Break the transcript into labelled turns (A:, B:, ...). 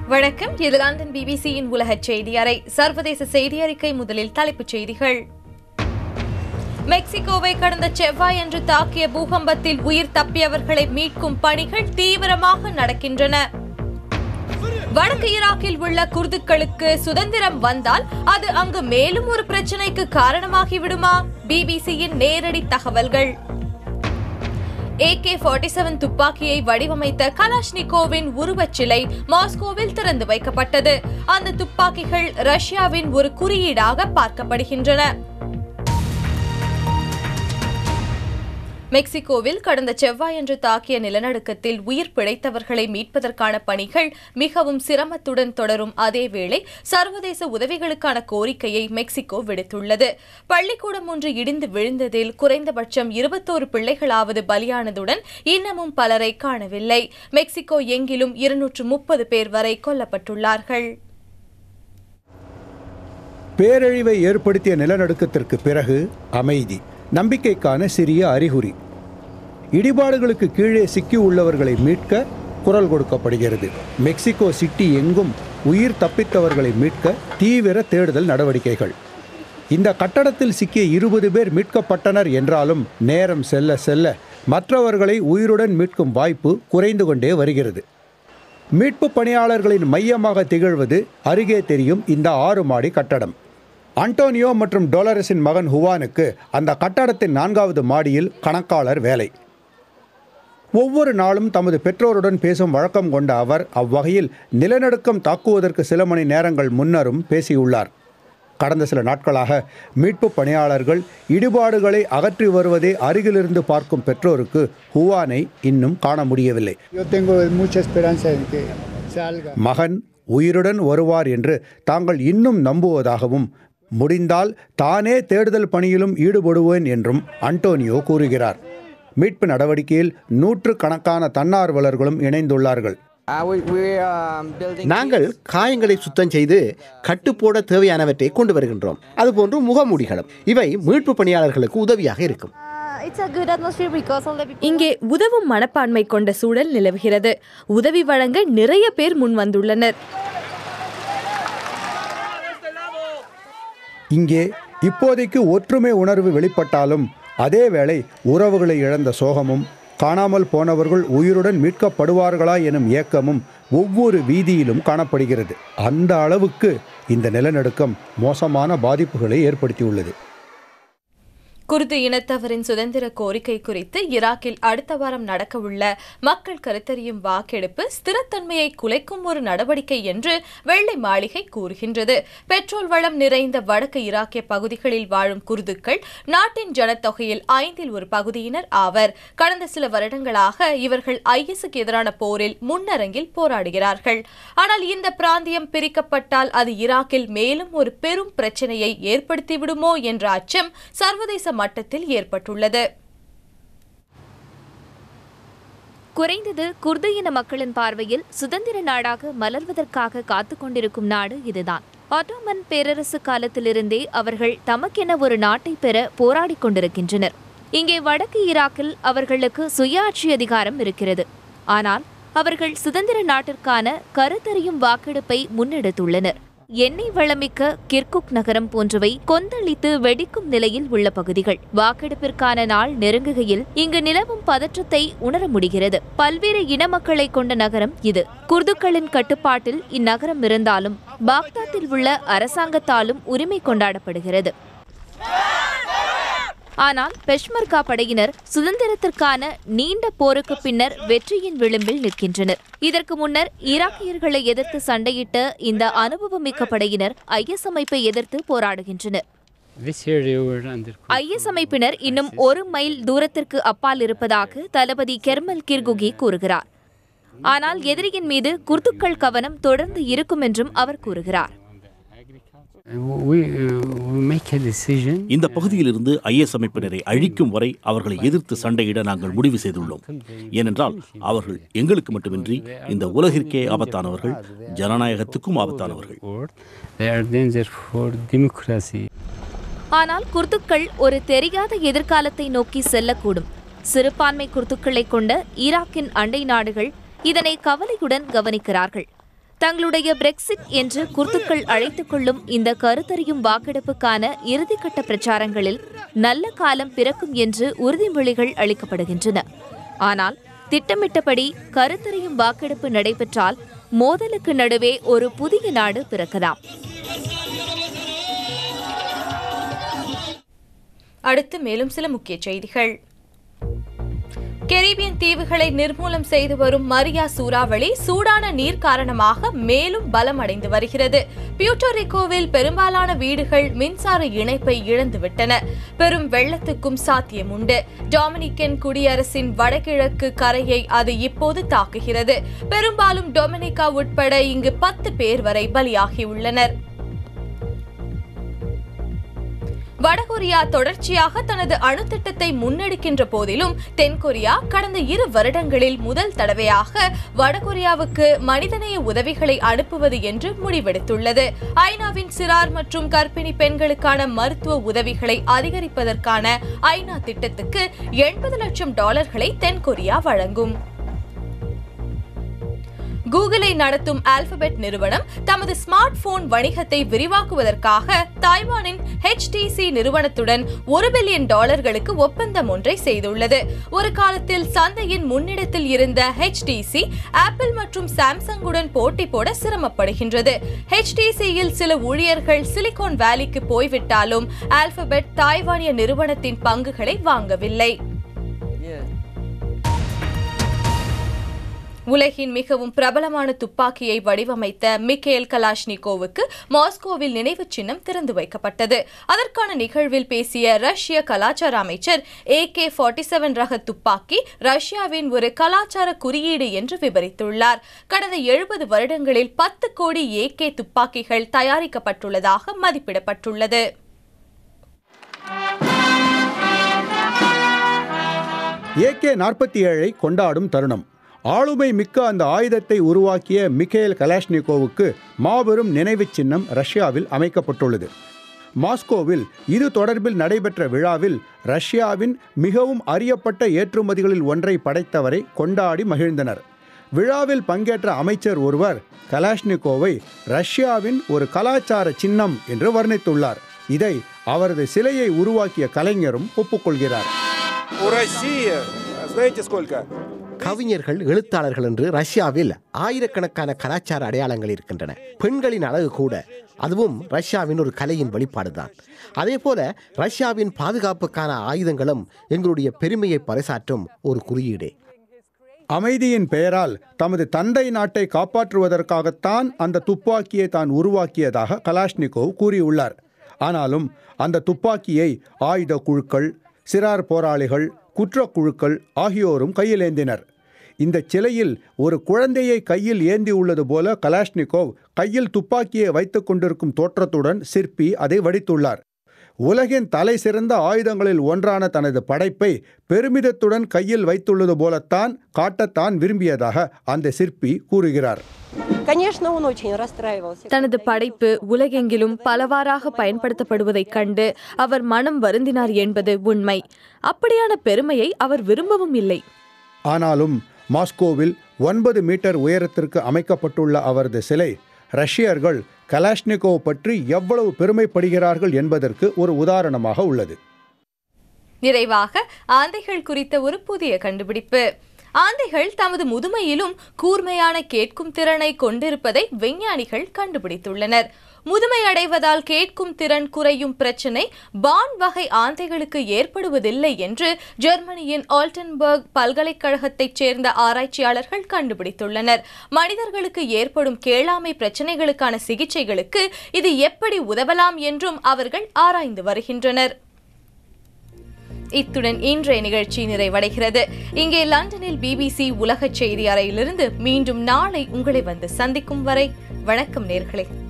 A: வணக்கம் இது லண்டன் பிபிசியின் உலக செய்தி அறை சர்வதேச செய்தி அறிக்கை முதலில் தலைப்புச் செய்திகள் மெக்சிகோவை கடந்த செவ்வாயன்று தாக்கிய பூகம்பத்தில் உயிர் தப்பியவர்களை மீட்கும் பணிகள் தீவிரமாக நடக்கின்றன வடக்கு ஈராக்கில் உள்ள குர்துக்களுக்கு சுதந்திரம் வந்தால் அது அங்கு மேலும் ஒரு பிரச்சனைக்கு காரணமாகிவிடுமா பிபிசியின் நேரடி தகவல்கள் ஏகே ஃபார்ட்டி செவன் துப்பாக்கியை வடிவமைத்த கலாஷ்னிகோவின் உருவச் சிலை மாஸ்கோவில் திறந்து வைக்கப்பட்டது அந்த துப்பாக்கிகள் ரஷ்யாவின் ஒரு குறியீடாக பார்க்கப்படுகின்றன மெக்சிகோவில் கடந்த செவ்வாயன்று தாக்கிய நிலநடுக்கத்தில் உயிர் பிழைத்தவர்களை மீட்பதற்கான பணிகள் மிகவும் சிரமத்துடன் தொடரும் அதேவேளை சர்வதேச உதவிகளுக்கான கோரிக்கையை மெக்சிகோ விடுத்துள்ளது பள்ளிக்கூடம் ஒன்று இடிந்து விழுந்ததில் குறைந்தபட்சம் இருபத்தோரு பிள்ளைகளாவது பலியானதுடன் இன்னமும் பலரை காணவில்லை மெக்சிகோ எங்கிலும் இருநூற்று முப்பது பேர் வரை கொல்லப்பட்டுள்ளார்கள்
B: பேரழிவை ஏற்படுத்திய நிலநடுக்கத்திற்கு பிறகு அமைதி நம்பிக்கைக்கான சிறிய அறிகுறி இடிபாடுகளுக்கு கீழே சிக்கி உள்ளவர்களை மீட்க குரல் கொடுக்கப்படுகிறது மெக்சிகோ சிட்டி எங்கும் உயிர் தப்பித்தவர்களை மீட்க தீவிர தேடுதல் நடவடிக்கைகள் இந்த கட்டடத்தில் சிக்கிய இருபது பேர் மீட்கப்பட்டனர் என்றாலும் நேரம் செல்ல செல்ல மற்றவர்களை உயிருடன் மீட்கும் வாய்ப்பு குறைந்து கொண்டே வருகிறது மீட்பு பணியாளர்களின் மையமாக திகழ்வது அருகே தெரியும் இந்த ஆறு மாடி கட்டடம் அண்டோனியோ மற்றும் டொலரஸின் மகன் ஹுவானுக்கு அந்த கட்டடத்தின் நான்காவது மாடியில் கணக்காளர் வேலை ஒவ்வொரு நாளும் தமது பெற்றோருடன் பேசும் வழக்கம் கொண்ட அவர் அவ்வகையில் நிலநடுக்கம் தாக்குவதற்கு சில மணி நேரங்கள் முன்னரும் பேசியுள்ளார் கடந்த சில நாட்களாக மீட்பு பணியாளர்கள் இடிபாடுகளை அகற்றி வருவதை அருகிலிருந்து பார்க்கும் பெற்றோருக்கு ஹுவானை இன்னும் காண முடியவில்லை
C: Yo tengo mucha esperanza en que salga.
B: மகன் உயிருடன் வருவார் என்று தாங்கள் இன்னும் நம்புவதாகவும் முடிந்தால் தானே தேடுதல் பணியிலும் ஈடுபடுவேன் என்றும் அன்டோனியோ கூறுகிறார் மீட்பு நடவடிக்கையில் நூற்றுக்கணக்கான தன்னார்வலர்களும் இணைந்துள்ளார்கள்
D: Uh, we, we um, building.
E: நாங்கள் காயங்களை சுத்தம் செய்து கட்டுப்போட தேவையானவற்றை கொண்டு வருகின்றோம் அதுபோன்று முகமூடிகளும் இவை மீட்பு பணியாளர்களுக்கு உதவியாக இருக்கும்
F: Uh, it's a good atmosphere because all the people.
A: இங்கே உதவும் மனப்பான்மை கொண்ட சூழல் நிலவுகிறது உதவி வழங்க நிறைய பேர் முன் வந்துள்ளனர்
B: இங்கே இப்போதைக்கு ஒற்றுமை உணர்வு வெளிப்பட்டாலும் அதேவேளை உறவுகளை இழந்த சோகமும் காணாமல் போனவர்கள் உயிருடன் மீட்கப்படுவார்களா எனும் ஏக்கமும் ஒவ்வொரு வீதியிலும் காணப்படுகிறது அந்த அளவுக்கு இந்த நிலநடுக்கம் மோசமான பாதிப்புகளை ஏற்படுத்தியுள்ளது
A: குர்து இனத்தவரின் சுதந்திர கோரிக்கை குறித்து ஈராக்கில் அடுத்த வாரம் நடக்கவுள்ள மக்கள் கருத்தறியும் வாக்கெடுப்பு ஸ்திரத்தன்மையை குலைக்கும் ஒரு நடவடிக்கை என்று வெள்ளை மாளிகை கூறுகின்றது பெட்ரோல் வளம் நிறைந்த வடக்கு ஈராக்கிய பகுதிகளில் வாழும் குர்துக்கள் நாட்டின் ஜனத்தொகையில் ஐந்தில் ஒரு பகுதியினர் ஆவர் கடந்த சில வருடங்களாக இவர்கள் ஐஎஸ்க்கு எதிரான போரில் முன்னரங்கில் போராடுகிறார்கள் ஆனால் இந்த பிராந்தியம் பிரிக்கப்பட்டால் அது ஈராக்கில் மேலும் ஒரு பெரும் பிரச்சனையை ஏற்படுத்திவிடுமோ என்ற அச்சம் சர்வதேச மட்டத்தில் ஏற்பட்டுள்ளது
F: குறைந்தது குர்து இன மக்களின் பார்வையில் சுதந்திர நாடாக மலர்வதற்காக காத்துக் கொண்டிருக்கும் நாடு இதுதான் ஆட்டோமன் பேரரசு காலத்திலிருந்தே அவர்கள் தமக்கென ஒரு நாட்டை பெற போராடிக் கொண்டிருக்கின்றனர் இங்கே வடக்கு ஈராக்கில் அவர்களுக்கு சுயாட்சி அதிகாரம் இருக்கிறது ஆனால் அவர்கள் சுதந்திர நாட்டிற்கான கருத்தறியும் வாக்கெடுப்பை முன்னெடுத்துள்ளனர் எண்ணெய் வளமிக்க கிர்குக் நகரம் போன்றவை கொந்தளித்து வெடிக்கும் நிலையில் உள்ள பகுதிகள் வாக்கெடுப்பிற்கான நாள் நெருங்குகையில் இங்கு நிலவும் பதற்றத்தை உணர முடிகிறது பல்வேறு இன மக்களை கொண்ட நகரம் இது குர்துக்களின் கட்டுப்பாட்டில் இந்நகரம் இருந்தாலும் பாக்தாத்தில் உள்ள அரசாங்கத்தாலும் உரிமை கொண்டாடப்படுகிறது ஆனால் பெஷ்மர்கா படையினர் சுதந்திரத்திற்கான நீண்ட போருக்கு பின்னர் வெற்றியின் விளிம்பில் நிற்கின்றனர் இதற்கு முன்னர் ஈராக்கியர்களை எதிர்த்து சண்டையிட்ட இந்த அனுபவமிக்க படையினர் ஐஎஸ் அமைப்பை எதிர்த்து போராடுகின்றனர்
G: This area were under
F: IS அமைப்பினர் இன்னும் ஒரு மைல் தூரத்திற்கு அப்பால் இருப்பதாக தளபதி கெர்மல் கிர்குகி கூறுகிறார் ஆனால் எதிரியின் மீது குர்துக்கள் கவனம் தொடர்ந்து இருக்கும் என்றும் அவர் கூறுகிறார்
G: we, uh, we make a decision.
H: இந்த பகுதியிலிருந்து ஐஎஸ் அமைப்பினரை அழிக்கும் வரை அவர்களை எதிர்த்து சண்டையிட நாங்கள் முடிவு செய்துள்ளோம் ஏனென்றால் அவர்கள் எங்களுக்கு மட்டுமின்றி இந்த உலகிற்கே ஆபத்தானவர்கள் ஜனநாயகத்துக்கும் ஆபத்தானவர்கள்
G: World. They are danger for democracy.
F: ஆனால் குர்துக்கள் ஒரு தெரியாத எதிர்காலத்தை நோக்கி செல்லக்கூடும் சிறுபான்மை குர்துக்களை கொண்ட ஈராக்கின் அண்டை நாடுகள் இதனை கவலையுடன் கவனிக்கிறார்கள் தங்களுடைய பிரெக்சிட் என்று குர்துக்கள் அழைத்துக் கொள்ளும் இந்த கருத்தறியும் வாக்கெடுப்புக்கான இறுதிக்கட்ட பிரச்சாரங்களில் நல்ல காலம் பிறக்கும் என்று உறுதிமொழிகள் அளிக்கப்படுகின்றன ஆனால் திட்டமிட்டபடி கருத்தறியும் வாக்கெடுப்பு நடைபெற்றால் மோதலுக்கு நடுவே ஒரு புதிய நாடு பிறக்கலாம்
A: அடுத்து மேலும் சில முக்கிய செய்திகள் கெரிபியன் தீவுகளை நிர்மூலம் செய்து வரும் மரியா சூறாவளி சூடான நீர் காரணமாக மேலும் பலமடைந்து வருகிறது பியூட்டோரிக்கோவில் பெரும்பாலான வீடுகள் மின்சார இணைப்பை இழந்துவிட்டன பெரும் வெள்ளத்துக்கும் சாத்தியம் உண்டு டொமினிக்கன் குடியரசின் வடகிழக்கு கரையை அது இப்போது தாக்குகிறது பெரும்பாலும் டொமினிகா உட்பட இங்கு பத்து பேர் வரை பலியாகியுள்ளனர் வடகொரியா தொடர்ச்சியாக தனது அணுத்திட்டத்தை முன்னெடுக்கின்ற போதிலும் தென்கொரியா கடந்த இரு வருடங்களில் முதல் தடவையாக வடகொரியாவுக்கு மனிதநேய உதவிகளை அனுப்புவது என்று முடிவெடுத்துள்ளது ஐநாவின் சிறார் மற்றும் கர்ப்பிணி பெண்களுக்கான மருத்துவ உதவிகளை அதிகரிப்பதற்கான ஐநா திட்டத்துக்கு எண்பது லட்சம் டாலர்களை தென்கொரியா வழங்கும் கூகுளை நடத்தும் ஆல்பபெட் நிறுவனம் தமது ஸ்மார்ட் போன் வணிகத்தை விரிவாக்குவதற்காக தாய்வானின் HTC நிறுவனத்துடன் ஒரு பில்லியன் டாலர்களுக்கு ஒப்பந்தம் ஒன்றை செய்துள்ளது ஒரு காலத்தில் சந்தையின் முன்னிடத்தில் இருந்த HTC ஆப்பிள் மற்றும் சாம்சங்குடன் போட்டி போட சிரமப்படுகின்றது HTCயில் சில ஊழியர்கள் சிலிகான் வேலிக்கு போய்விட்டாலும் ஆல்பபெட் தாய்வானிய நிறுவனத்தின் பங்குகளை வாங்கவில்லை உலகின் மிகவும் பிரபலமான துப்பாக்கியை வடிவமைத்த மிக்கேல் கலாஷ்னிகோவுக்கு மாஸ்கோவில் நினைவுச் சின்னம் திறந்து வைக்கப்பட்டது அதற்கான நிகழ்வில் பேசிய ரஷ்ய கலாச்சார அமைச்சர் ஏ கே ஃபார்ட்டி செவன் ரக துப்பாக்கி ரஷ்யாவின் ஒரு கலாச்சார குறியீடு என்று விவரித்துள்ளார் கடந்த எழுபது வருடங்களில் பத்து கோடி ஏ கே துப்பாக்கிகள் தயாரிக்கப்பட்டுள்ளதாக மதிப்பிடப்பட்டுள்ளது
B: ஏகே நாற்பத்தி ஏழை கொண்டாடும் தருணம் ஆளுமை மிக்க அந்த ஆயுதத்தை உருவாக்கிய மிக்கேல் கலாஷ்னிகோவுக்கு மாபெரும் நினைவுச் சின்னம் ரஷ்யாவில் அமைக்கப்பட்டுள்ளது மாஸ்கோவில் இது தொடர்பில் நடைபெற்ற விழாவில் ரஷ்யாவின் மிகவும் அறியப்பட்ட ஏற்றுமதிகளில் ஒன்றை படைத்தவரை கொண்டாடி மகிழ்ந்தனர் விழாவில் பங்கேற்ற அமைச்சர் ஒருவர் கலாஷ்னிகோவை ரஷ்யாவின் ஒரு கலாச்சார சின்னம் என்று வர்ணித்துள்ளார் இதை அவரது சிலையை உருவாக்கிய கலைஞரும் ஒப்புக்கொள்கிறார்
I: У России, знаете сколько?
E: கவிஞர்கள் எழுத்தாளர்கள் என்று ரஷ்யாவில் ஆயிரக்கணக்கான கலாச்சார அடையாளங்கள் இருக்கின்றன பெண்களின் அழகு கூட அதுவும் ரஷ்யாவின் ஒரு கலையின் வெளிப்பாடுதான் அதே போல ரஷ்யாவின் பாதுகாப்புக்கான ஆயுதங்களும் எங்களுடைய பெருமையை பறைசாற்றும் ஒரு குறியீடே
B: அமைதியின் பெயரால் தமது தந்தை நாட்டை காப்பாற்றுவதற்காகத்தான் அந்த துப்பாக்கியை தான் உருவாக்கியதாக கலாஷ்னிகோவ் கூறியுள்ளார் ஆனாலும் அந்த துப்பாக்கியை ஆயுத குழுக்கள் சிறார் போராளிகள் குற்றக்குழுக்கள் ஆகியோரும் கையில் இந்த சிலையில் ஒரு குழந்தையை கையில் ஏந்தி உள்ளது போல கலாஷ்னிகோவ் கையில் துப்பாக்கியை வைத்துக் கொண்டிருக்கும் தோற்றத்துடன் சிற்பி அதை வடித்துள்ளார் உலகின் தலை சிறந்த ஆயுதங்களில் ஒன்றான தனது படைப்பை பெருமிதத்துடன் கையில் வைத்துள்ளது போலத்தான் காட்டத்தான் விரும்பியதாக அந்த சிற்பி கூறுகிறார்
J: Конечно, он очень расстраивался.
A: தனது படைப்பு உலகெங்கிலும் பலவாறாக பயன்படுத்தப்படுவதைக் கண்டு அவர் மனம் வருந்தினார் என்பது உண்மை அப்படியான பெருமையை அவர் விரும்பவும் இல்லை
B: ஆனாலும் மாஸ்கோவில் ஒன்பது மீட்டர் உயரத்திற்கு அமைக்கப்பட்டுள்ள அவரது சிலை ரஷ்யர்கள் கலாஷ்னிகோவ் பற்றி எவ்வளவு பெருமைப்படுகிறார்கள் என்பதற்கு ஒரு உதாரணமாக உள்ளது
A: நிறைவாக ஆந்தைகள் குறித்த ஒரு புதிய கண்டுபிடிப்பு ஆந்தைகள் தமது முதுமையிலும் கூர்மையான கேட்கும் திறனை கொண்டிருப்பதை விஞ்ஞானிகள் கண்டுபிடித்துள்ளனர் முதுமை அடைவதால் கேட்கும் திறன் குறையும் பிரச்சினை பான் வகை ஆந்தைகளுக்கு ஏற்படுவதில்லை என்று ஜெர்மனியின் ஆல்டன்பர்க் பல்கலைக்கழகத்தைச் சேர்ந்த ஆராய்ச்சியாளர்கள் கண்டுபிடித்துள்ளனர் மனிதர்களுக்கு ஏற்படும் கேளாமை பிரச்சினைகளுக்கான சிகிச்சைகளுக்கு இது எப்படி உதவலாம் என்றும் அவர்கள் ஆராய்ந்து வருகின்றனர் இத்துடன் இன்றைய நிகழ்ச்சி நிறைவடைகிறது இங்கே லண்டனில் பிபிசி உலகச் செய்தி அறையிலிருந்து மீண்டும் நாளை உங்களை வந்து சந்திக்கும் வரை வணக்கம் நேர்களே